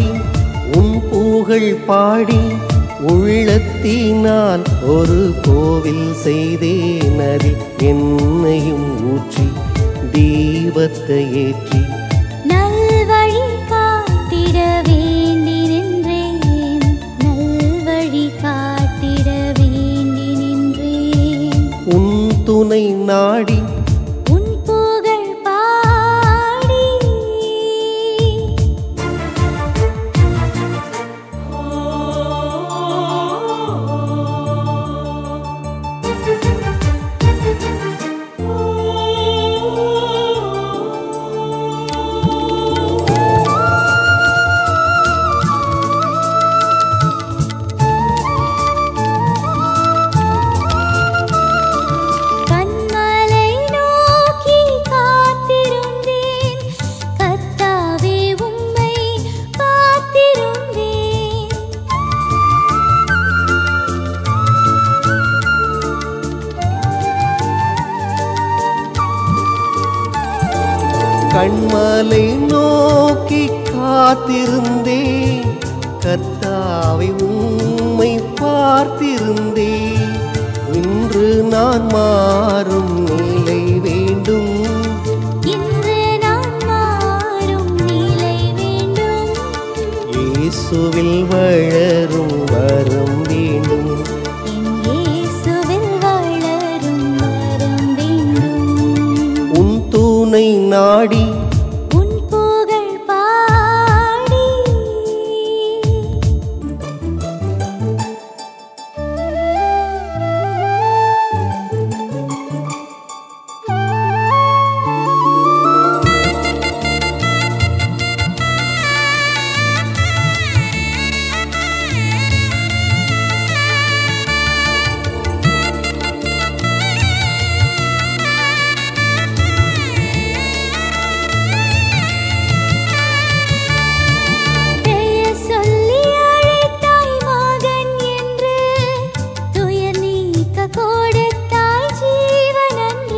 நாடி உன் புகழ் பாடி உள்ளத்தினால் ஒரு கோவில் செய்தேன் அதில் என்னையும் ஊற்றி தீபத்தை ஏற்றி நல்வழி காட்டிட வேண்டி நின்றேன் நல்வழி காட்டிட வேண்டி நின்றேன் உன் துணை நாடி உன் புகழ் பாடி கண்மலை நோக்கி காத்திருந்தேன் கர்த்தாவே உம்மை காத்திருந்தேன் கண்மலை நோக்கி காத்திருந்தேன் கர்த்தாவை உம்மை பார்த்திருந்தேன் இன்று நான் மாறும் நிலை வேண்டும் இன்று நான் மாறும் நிலை வேண்டும் இயேசுவில் வளரும் வரம் வேண்டும் என் இயேசுவில் வளரும் வரம் வேண்டும் உன் தூணை நாடி உன் புகழ் பாடி பெயர் சொல்லி அழைத்தாய் மகன் என்று துயர் நீக்க கொடுத்தாய் ஜீவனன்று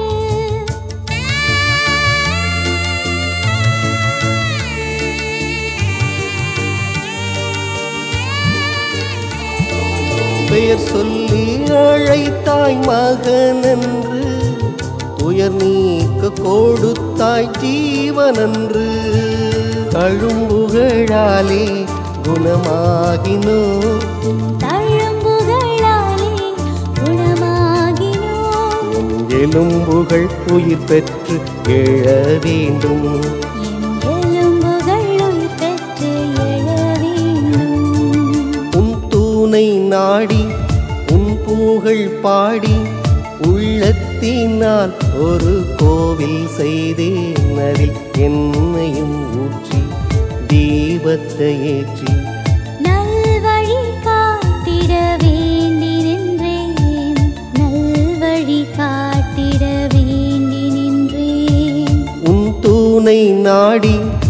பெயர் சொல்லி அழைத்தாய் மகனன்று துயர் நீக்க கொடுத்தாய் ஜீவனன்று கழும்புகழாலே குணமாகினோ தழும்புகளாலே குணமாகினோம் என் எலும்புகள் உயிர் பெற்று எழ வேண்டும் என் எலும்புகள் உயிர் பெற்று எழ வேண்டும் உன் தூணை நாடி உன் புகழ் பாடி உள்ளத்தினால் ஒரு கோவில் செய்தேன் அதில் என்னையும் ஊற்றி தீபத்தை ஏற்றி நல்வழி காட்டிட வேண்டி நின்றேன் நல்வழி காட்டிட வேண்டி நின்றேன் உன் தூணை நாடி